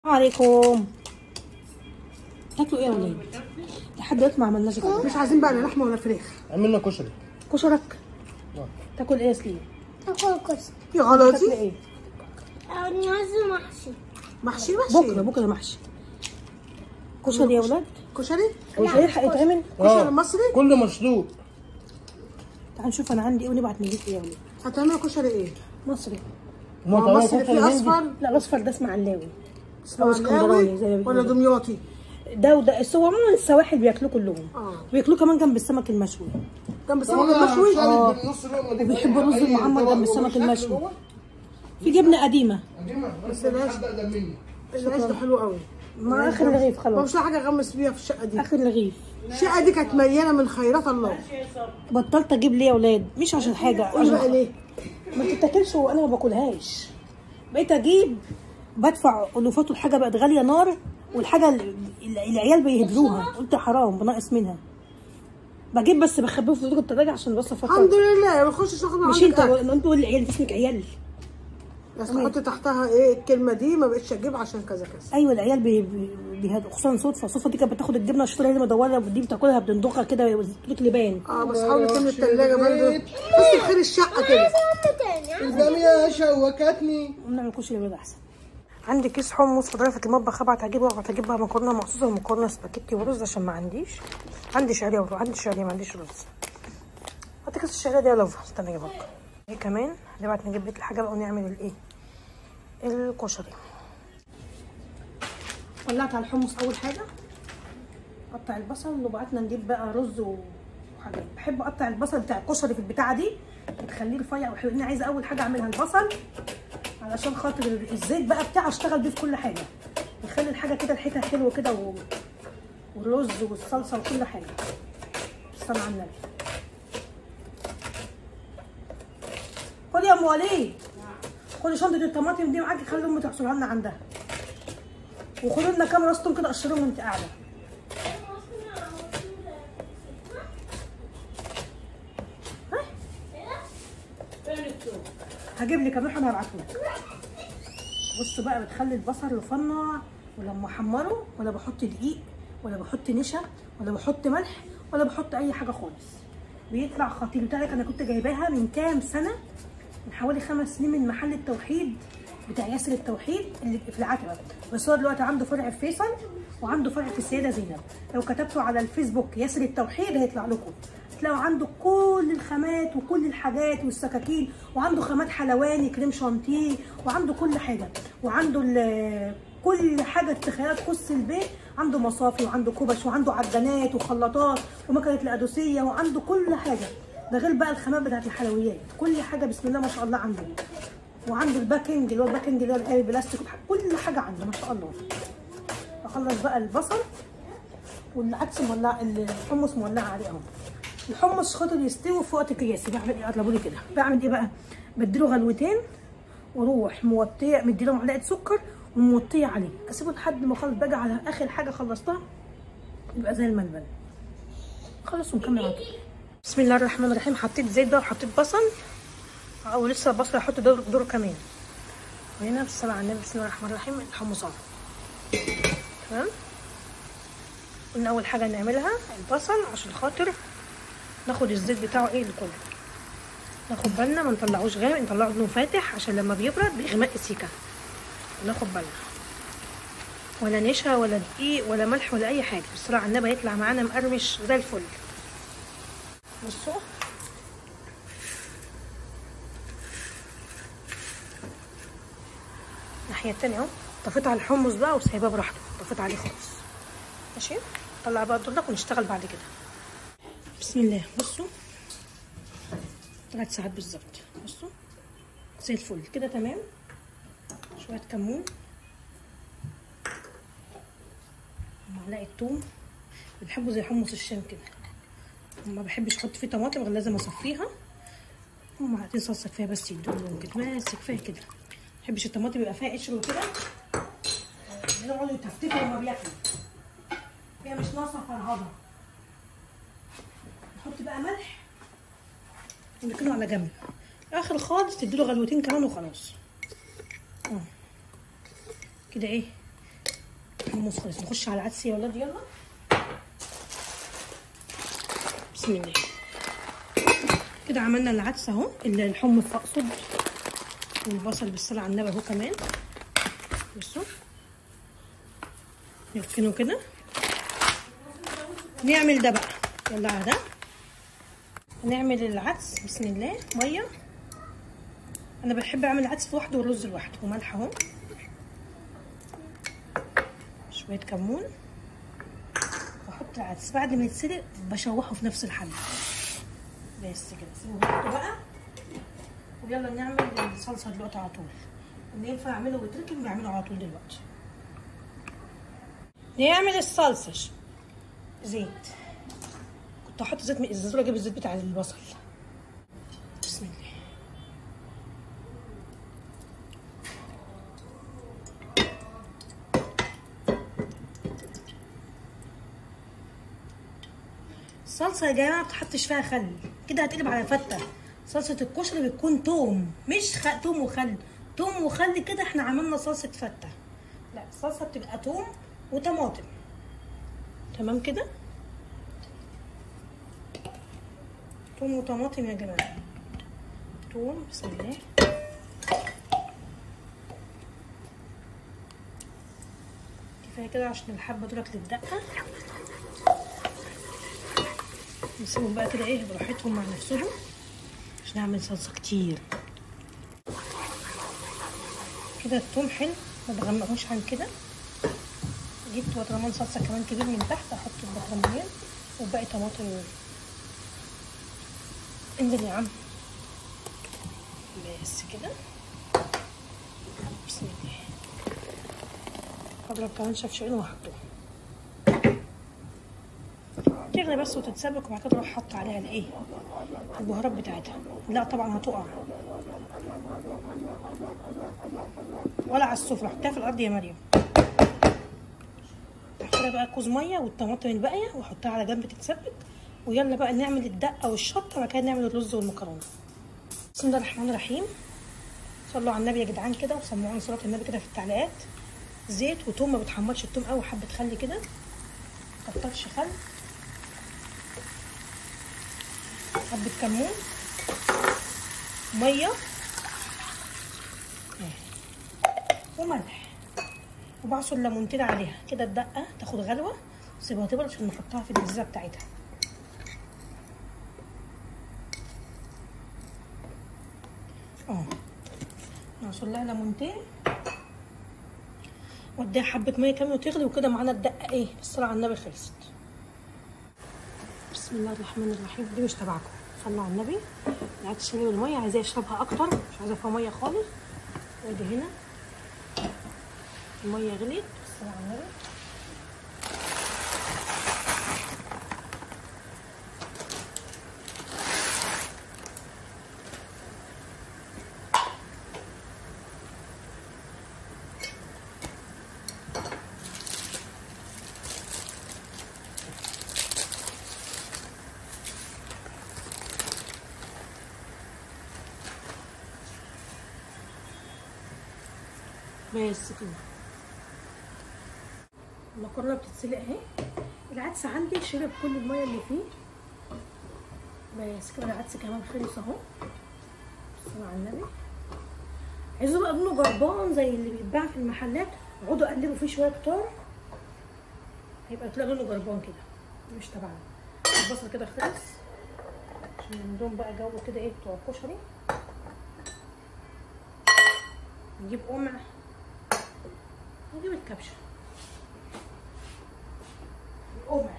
عليكم تاكلوا ايه يا ولاد لحد دلوقتي ما عملناش غدا مش عايزين بقى لا لحمه ولا فراخ عملنا كشري كشرك آه. تاكل ايه يا سليم تاكل كشري يا تاكل غلطي ايه نعزو محشي محشي محشي بكره بكره محشي كشري يا ولاد كشري هيلحق يتعمل كشري مصري كله مسلوق تعال نشوف انا عندي ايه ونبعت نجيب ايه يا ولاد هتعملوا كشري ايه؟ مصري وما هو تعملوا مصري كشري فيه هندي. اصفر لا الاصفر ده اسمه علاوي اسمه اسكندراني زي ما علاوي ولا بيقولوا. دمياطي ده وده السوا عموما السواحل بياكلوه كلهم اه بياكلوه كمان جنب السمك المشوي جنب طب السمك أنا المشوي شارب آه. بالنص لقمة دي وبيحبوا الرز أي المعمر طبق جنب السمك ومش أكل المشوي. جوه. في جبنه قديمه قديمة بس بس العيش- حد أقدم مني العيش ده حلو قوي مع اخر رغيف ما خلاص مش لاقي حاجه اغمس بيها في الشقه دي اخر رغيف الشقه دي كانت مليانه من خيرات الله بطلت اجيب ليه يا ولاد مش عشان حاجه قولي بقى عشان ليه؟ ما بتتاكلش وانا ما باكلهاش بقيت اجيب بدفع الوفات والحاجه بقت غاليه نار والحاجه ال- ال- العيال بيهدروها قلت حرام بنقص منها بجيب بس بخبيه في الثلاجه عشان بس افكر الحمد لله ما نخشش ناخد من مش عندك انت أكل. انت تقول العيال اسمك عيال بس تحط تحتها ايه الكلمه دي ما بقتش اجيب عشان كذا كذا ايوه العيال بي- بي- بيهدوا خصوصا صدفه صدفه دي كانت بتاخد الجبنه الشطوره اللي مدوره دي بتاكلها بتندقها كده وتديك لبان اه بس حاولي تملي التلاجه برضه بس بخير الشقه كده الجميع شوكتني ونعمل كشري بيض احسن عندي كيس حمص فضل في المطبخ ابعت اجيبه وابعت اجيب بقى مكرونه مخصوصه ومكرونه سباكيتي ورز عشان ما عنديش عندي شعريه ورز عندي شعريه ما عنديش رز حط كيس الشعريه ده يا لوفا استنى اجيبها لكم. ايه كمان نبعت نجيب بيت الحاجه بقى ونعمل الايه الكشري ولعت على الحمص اول حاجه قطع البصل وبعتنا نجيب بقى رز وحاجات بحب اقطع البصل بتاع الكشري في البتاعه دي بتخليه رفيع وحلو انا عايزه اول حاجه اعملها البصل علشان خاطر الزيت بقى بتاعه اشتغل بيه في كل حاجه يخلي الحاجه كده ريحتها حلوه كده و... والرز والصلصه وكل حاجه الصلاه على النبي خدي يا ام وليد خدي شنطه الطماطم دي معاكي خلي امي تحصلها لنا عندها وخدوا لنا كام راس توم كده قشرهم وانت قاعده هجيب لك اروح انا هبعته لك بصوا بقى بتخلي البصل رفنع ولما احمره ولا بحط دقيق ولا بحط نشا ولا بحط ملح ولا بحط اي حاجه خالص بيطلع خطير بتاعك انا كنت جايباها من كام سنه من حوالي خمس سنين من محل التوحيد بتاع ياسر التوحيد اللي في العتبه بس هو دلوقتي عنده فرع في فيصل وعنده فرع في السيده زينب لو كتبتوا على الفيسبوك ياسر التوحيد هيطلع لكم تلاقوا عنده كل الخامات وكل الحاجات والسكاكين وعنده خامات حلواني كريم شانتيه وعنده كل حاجه وعنده ال- كل حاجه تخيلات تخص البيت عنده مصافي وعنده كوبش وعنده عجانات وخلاطات ومكنه القدوسيه وعنده كل حاجه ده غير بقى الخامات بتاعت الحلويات كل حاجه بسم الله ما شاء الله عنده وعنده الباكنج اللي هو الباكنج اللي هو القالب البلاستيك كل حاجه عنده ما شاء الله اخلص بقى البصل والعدس مولع الحمص مولع عليه اهو الحمص خاطر يستوي في وقت قياسي بعمل ايه اطلبوا لي كده بعمل ايه بقى بديله غلوتين واروح موطيه مديله معلقه سكر وموطيه عليه اسيبه لحد ما خلص باجي على اخر حاجه خلصتها يبقى زي الملبن خلص ونكمل على طول بسم الله الرحمن الرحيم حطيت زيت بقى وحطيت بصل او لسه البصل هحط دور, دور كمان وهنا بالصلاه على النبي بسم الله الرحمن الرحيم الحمصات تمام قلنا اول حاجه نعملها البصل عشان خاطر ناخد الزيت بتاعه ايه اللي كله ناخد بالنا ما نطلعوش غامق نطلعه لونه فاتح عشان لما بيبرد بيغمق سيكه ناخد بالنا ولا نشا ولا دقيق ولا ملح ولا اي حاجه بالصلاه على النبي هيطلع معانا مقرمش زي الفل بصوا الناحيه التانية اهو طفيت على الحمص بقى وسايباه براحته طفيت عليه خالص ماشي طلع بقى الدردك ونشتغل بعد كده بسم الله بصوا ثلاث ساعات بالظبط بصوا زي الفل كده تمام شويه كمون معلقه توم بحبه زي حمص الشام كده ما بحبش احط فيه طماطم غير لازم اصفيها ومعلقتين صلصه كفايه بس يدوا لون كده بس كفايه كده ما بحبش الطماطم يبقى فيها قشر وكده يقعدوا يتفتفوا لما بياكلوا هي مش ناقصه فرهضه نحط بقى ملح ونركنه على جنب اخر خالص تديله غلوتين كمان وخلاص اه كده ايه الحمص خلص نخش على العدس يا ولاد يلا بسم الله كده عملنا العدس اهو اللي الحمص اقصد والبصل بالصلاة على النبي اهو كمان بصوا نركنه كده نعمل ده بقى يلا على ده نعمل العدس بسم الله ميه انا بحب اعمل العدس لوحده والرز لوحده وملح اهو شويه كمون واحط العدس بعد ما يتسلق بشوحه في نفس الحله بس كده سيبوه يحطوا بقى ويلا نعمل الصلصه دلوقتي على طول اللي ينفع اعمله ويتركن بعمله على طول دلوقتي نعمل الصلصه ش- زيت كنت احط زيت من الزيت اجيب الزيت بتاع البصل بسم الله الصلصه يا جماعه ما بتحطش فيها خل كده هتقلب على فته صلصه الكشري بتكون توم مش خ... توم وخل توم وخل كده احنا عملنا صلصه فته لا الصلصه بتبقى توم وطماطم تمام كده توم وطماطم يا جماعه توم بسم الله كفايه كده عشان الحبه دولت للدقه نسيبهم بقى كده ايه براحتهم مع نفسهم عشان اعمل صلصه كتير كده التوم حلو ما بغمقوش عن كده جبت بطرمان صلصه كمان كبير من تحت احط البطرمانين وباقي طماطم انزل يا عم بس كده بسم الله اضرب كمان شفشقين واحطهم تغلي بس وتتسبك وبعد كده اروح حاطه عليها الايه البهارات بتاعتها لا طبعا هتقع ولا على السفره حطيها في الارض يا مريم هحطها بقى كوز ميه والطماطم الباقيه واحطها على جنب تتسبك ويلا بقى نعمل الدقه والشطه وبعد كده نعمل الرز والمكرونه بسم الله الرحمن الرحيم صلوا على النبي يا جدعان كده وسمعوني صلاه النبي كده في التعليقات زيت وتوم ما بتحمرش التوم قوي حبه خل كده كترش خل حبة كمون مية وملح وبعصر ليمونتين عليها كده الدقة تاخد غلوة وسيبها تبرد عشان نحطها في البزازة بتاعتها اه نعصر لها ليمونتين واديها حبة مية كمان وتغلي وكده معانا الدقة ايه الصلاة على النبي خلصت بسم الله الرحمن الرحيم دي مش تبعكم صلوا على النبي قاعد تشرب الميه عايزاه يشربها اكتر مش عايزه فيها ميه خالص وادي هنا الميه غليت صلوا على النبي بس كده المكرونه بتتسلق اهي العدس عندي شرب كل الميه اللي فيه بس كده العدس كمان خلص اهو صلوا على النبي عايزوا بقى لونه جربان زي اللي بيتباع في المحلات اقعدوا قلبوا فيه شويه كتار هيبقى تلاقي لونه جربان كده مش تبعنا البصل كده خلص عشان عندهم بقى جو كده ايه بتوع الكشري نجيب قمع نجيب الكبشة القمع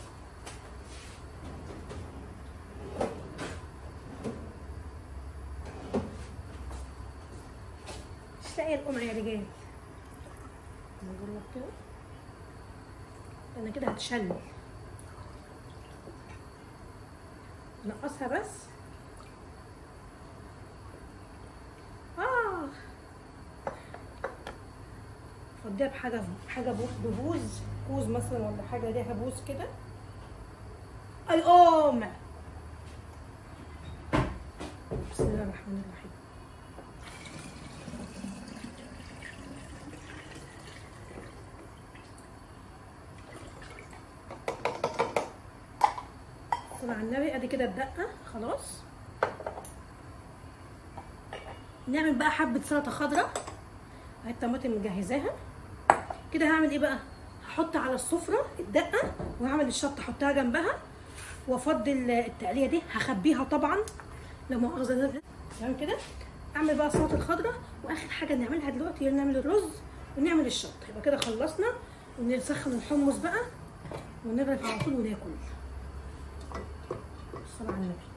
مش لاقية القمع يا رجال نجرب كده انا كده هتشل نقصها بس اه فضيها بحاجه حاجه بو- ببوز كوز مثلا ولا حاجه ليها بوز كده الام بسم الله الرحمن الرحيم صلى على النبي ادي كده الدقه خلاص نعمل بقى حبه سلطه خضراء اهي الطماطم مجهزاها كده هعمل ايه بقى هحط على السفره الدقه وهعمل الشطه احطها جنبها وافضي ال- التقليه دي هخبيها طبعا لا مؤاخذه تمام كده اعمل بقى السلطه الخضراء واخر حاجه نعملها دلوقتي هي نعمل الرز ونعمل الشطه يبقى كده خلصنا ونسخن الحمص بقى ونغرف على طول وناكل الصلاة على النبي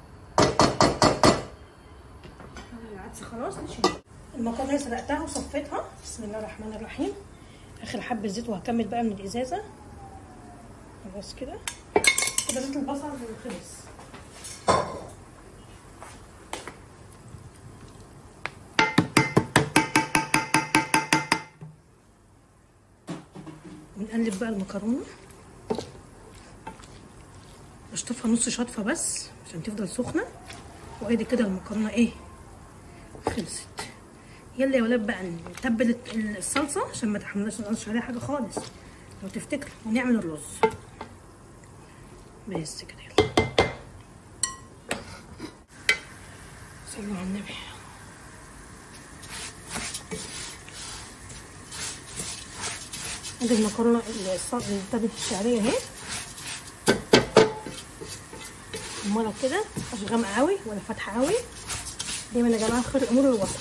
أنا العدس خلاص نشيل المكرونه سلقتها وصفيتها بسم الله الرحمن الرحيم اخر حبه زيت وهكمل بقى من الازازه بس كده كده زيت البصل خلص ونقلب بقى المكرونه اشطفها نص شطفه بس عشان تفضل سخنه وادي كده المكرونه ايه خلصت يلا يا ولاد بقى نتبل الصلصه عشان ما تحملناش ما نقصش عليها حاجه خالص لو تفتكروا ونعمل الرز بس كده يلا صلوا على النبي ادي المكرونه الصلصه التبل الشعريه اهي المرة كده مش غامقة قوي ولا فاتحة قوي دايما يا جماعة خير الأمور الوسط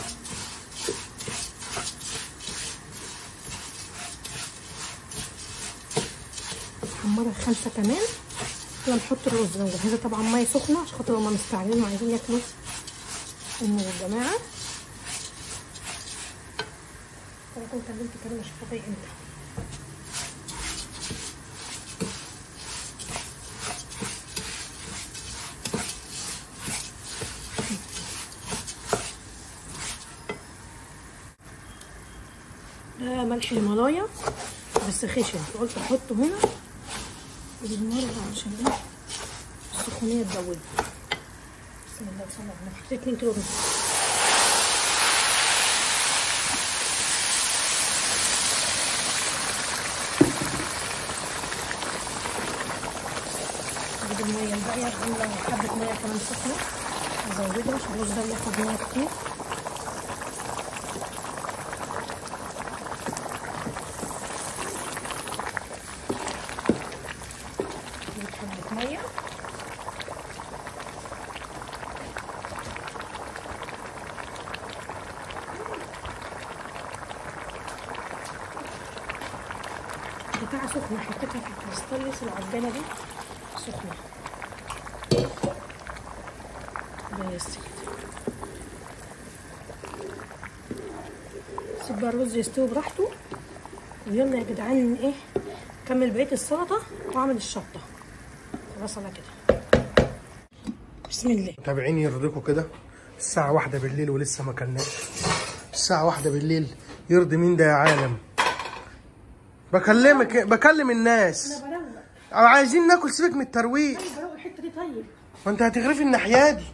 محمرة خمسة كمان كده نحط الرز انا مجهزة طبعا مية سخنة عشان خاطر هما مستعجلين وعايزين ياكلوا أم الجماعة أنا كنت كلمت كلمة مش فاكرة امتى ده ملح الهيمالايا بس خشن فقلت احطه هنا بالمرة عشان ايه السخونية تزودها بسم الله وصلى على النبي حطيت 2 كيلو رز اجيب المية الباقية عشان لو حبة مية كمان سخنة ازودها عشان الرز ده بياخد مية كتير نجيب حبة مية بتاع سخنة حطيتها في الكريستاليس العجانة دي سخنة بس كده سيب بقى الرز يستوي براحته ويلا يا جدعان ايه كمل بقية السلطة واعمل الشطة خلاص على كده بسم الله متابعين يرضيكوا كده الساعة واحدة بالليل ولسه ما كلناش الساعة واحدة بالليل يرضي مين ده يا عالم بكلمك بكلم الناس انا بروق عايزين ناكل سيبك من الترويق انا بروق الحتة دي طيب ما انت هتغرفي الناحية دي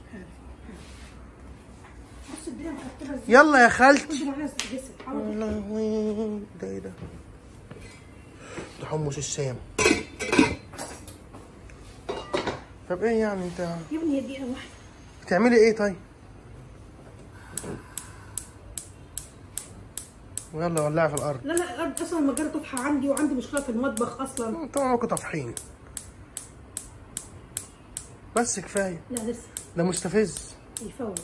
بص الدنيا مرتبة ازاي يلا يا خالتي خدي معانا تتغسل حاول يا لهوي ده ايه ده ده حمص الشام طب ايه يعني انت يا ابني هي دقيقة واحدة بتعملي ايه طيب يلا ولعي في الارض لا لا الارض اصلا المجرة طفحة عندي وعندي مشكلة في المطبخ اصلا طبعا ممكن طفحين بس كفايه لا لسه ده مستفز يفوت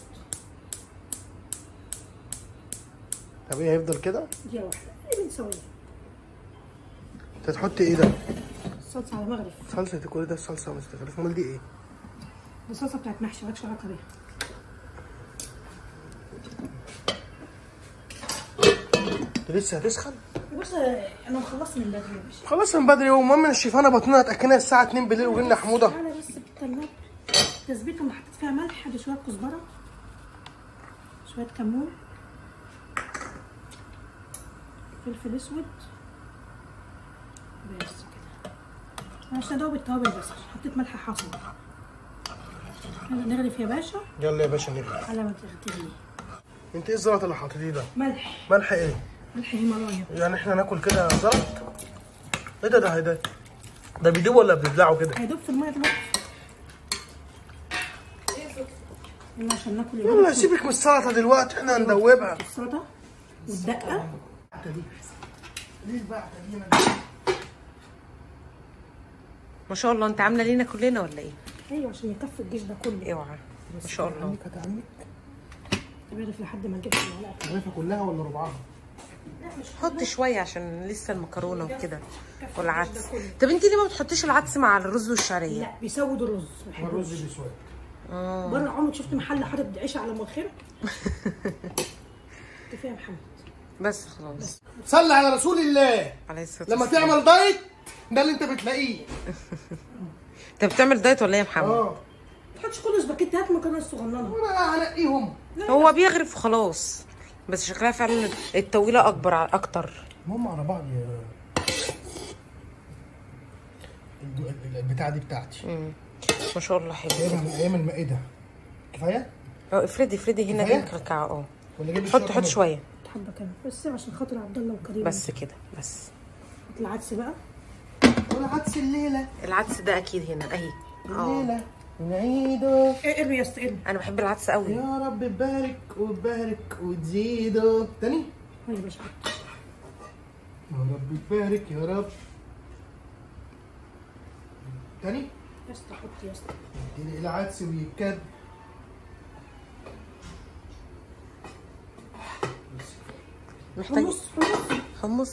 طب ايه هيفضل كده دقيقة واحدة ايه بنسويها انت تحطي ايه ده الصلصة على مغرف صلصه كل ده الصلصه مستغرف امال دي ايه دي صلصة بتاعت محشي مالكش علاقة بيها ده لسه هتسخن بص انا مخلصت من بدري يا باشا خلاص من بدري المهم ان الشيفانه بطنها اتاكلها الساعه 2 بالليل وجبنا حموضه تعالى بس بالتلاجة تسبيكة اللي حطيت فيها ملح ادي شوية كزبرة شوية كمون فلفل اسود بس كده عشان ادوب التوابل بس عشان حطيت ملح حصى يلا نغرف يا باشا يلا يا باشا نغرف على ما تغتلي انت ايه الزلط اللي حاططيه ده ملح ملح ايه ملح هيمالايا يعني احنا ناكل كده زلط ايه ده ده ده ده بيدوب ولا بيبلعوا كده هيدوب في المية دلوقتي يلا عشان ناكل يا يلا بنات. سيبك من السلطه دلوقتي احنا هندوبها السلطه والدقه ليه بقى دي ما شاء الله انت عامله لينا كلنا ولا ايه ايوه عشان يكفي الجيش ده كله اوعى ما شاء الله عنك هتعمل تعرف لحد ما نجيب المعلقه الرغيفه كلها ولا ربعها حط شويه عشان لسه المكرونه وكده والعدس طب انت ليه ما بتحطيش العدس مع الرز والشعريه لا بيسود الرز ما بحبوش. الرز بيسود بره عمرك شفت محل حاطط عيش على مؤخره كفايه يا محمد بس خلاص صلي على رسول الله عليه الصلاه لما والسلام. تعمل دايت ده اللي انت بتلاقيه انت بتعمل دايت ولا ايه يا محمد اه ما تحطش كله سباكيت هات مكرونه الصغننه وانا هنقيهم هو بيغرف وخلاص بس شكلها فعلا الطويله اكبر ع- اكتر المهم على بعض يا الج- ال- البتاعه دي بتاعتي مم. ما شاء الله حلو جايبها من ايام المائده كفايه اه افردي افردي هنا دي كفاية؟ مكلكعه اه ولا جايب حط الشوكة حط منه؟ شويه حبه كمان بس عشان خاطر عبد الله وكريم بس كده بس هات العدس بقى ولا عدس الليله العدس ده اكيد هنا اهي اه الليله نعيده ايه ارمي يا اسطى ارمي انا بحب العدس قوي يا رب تبارك وتبارك وتزيده تاني هاي يا باشا يا رب تبارك يا رب تاني يا اسطى حط يا اسطى اديني العدس ويتكب محتاج حمص حمص حمص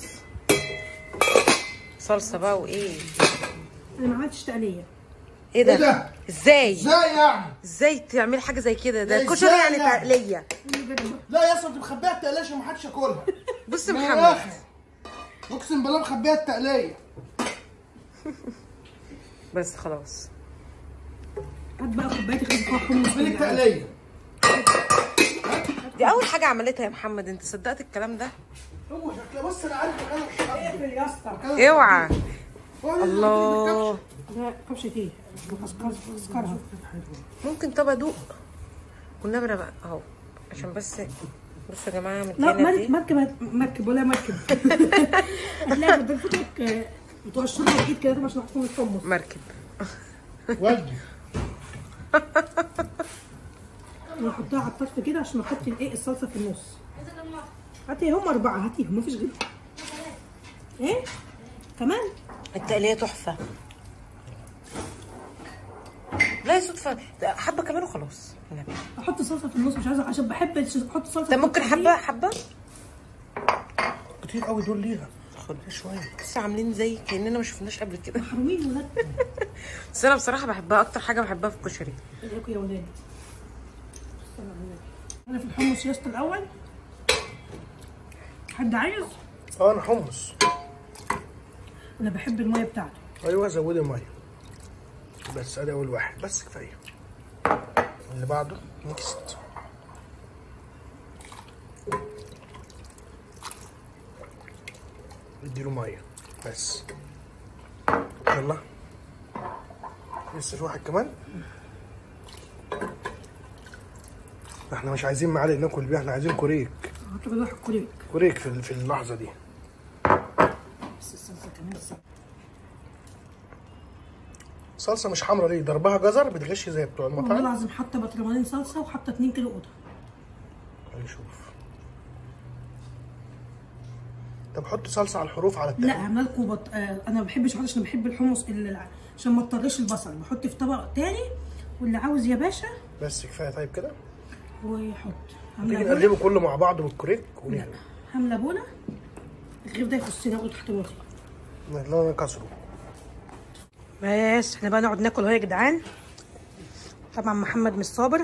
صلصه بقى وايه انا ما عملتش تقليه ايه ده, إيه ده؟ ازاي ازاي يعني؟ ازاي تعملي حاجه زي كده ده لا، الكشري إزاي يعني يعني؟ تقليه لا يا اسطى انت مخبيها التقليه عشان محدش ياكلها بص من محمد الآخر. اقسم بالله مخبيها التقليه بس خلاص هات بقى كوبايه خفيف فيها حمص فين التقليه؟ دي اول حاجه عملتها يا محمد انت صدقت الكلام ده هو شكلها بص انا عارف مكان الشرب اقفل يا اسطى اوعى هو اللي الله لا كبشه ايه بسكرها ممكن طب ادوق والنبي انا بقى اهو عشان بس بصوا يا جماعه من لا هنا مركب دي مركب مركب ولا مركب هتلاقي بتفوتك بتوع الشرطه بالايد كده عشان تحطهم الحمص مركب ودي ونحطها على الطرف كده عشان نحط الايه الصلصه في النص هاتي هم اربعه هاتيهم مفيش غيرهم ايه كمان التقليه تحفه لا يا صدفه ده حبه كمان وخلاص النبي. احط صلصه في النص مش عايزه عشان بحب احط صلصه ده ممكن في حبه حبه كتير قوي دول ليها خد شويه بس عاملين زي كاننا ما شفناش قبل كده محرومين ولاد بس انا بصراحه بحبها اكتر حاجه بحبها في الكشري ادعيكوا يا ولاد استنى على النبي. انا في الحمص يا اسطى الاول حد عايز اه انا حمص انا بحب الميه بتاعته ايوه زودي ميه بس ادي اول واحد بس كفايه اللي بعده نكست اديله ميه بس يلا لسه في واحد كمان احنا مش عايزين معالق ناكل بيها احنا عايزين كوريك هحط كده واحد كوريك كوريك في في اللحظه دي بس الصلصه كمان الصلصه صلصه مش حمرا ليه ضربها جزر بتغش زي بتوع والله المطاعم العظيم حاطه بطرمانين صلصه وحاطه 2 كيلو قطه هنشوف طب حط صلصه على الحروف على لا التقليد عامله لكم بط... آه انا ما بحبش احط عشان بحب الحمص اللي... عشان ما اضطرش البصل بحط في طبق تاني واللي عاوز يا باشا بس كفايه طيب كده هو يحط نيجي عامله بوله نقلبه كله مع بعض بالكوريك لا ونقلب عامله بوله الرغيف ده يخصني اقول تحت الوصل لا نكسره بس احنا بقى نقعد ناكل اهو يا جدعان طبعا محمد مش صابر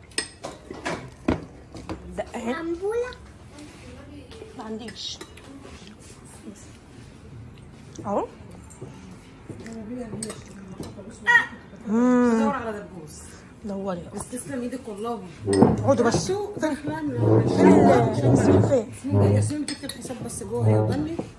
دقه اهي عمبولة ما عنديش اهو بدور على دبوس دوري بس تسلم ايدك والله اقعدوا بس شو فين ال- فين السيف فين؟ ياسمين بتكتب حساب بس جوه هيضلي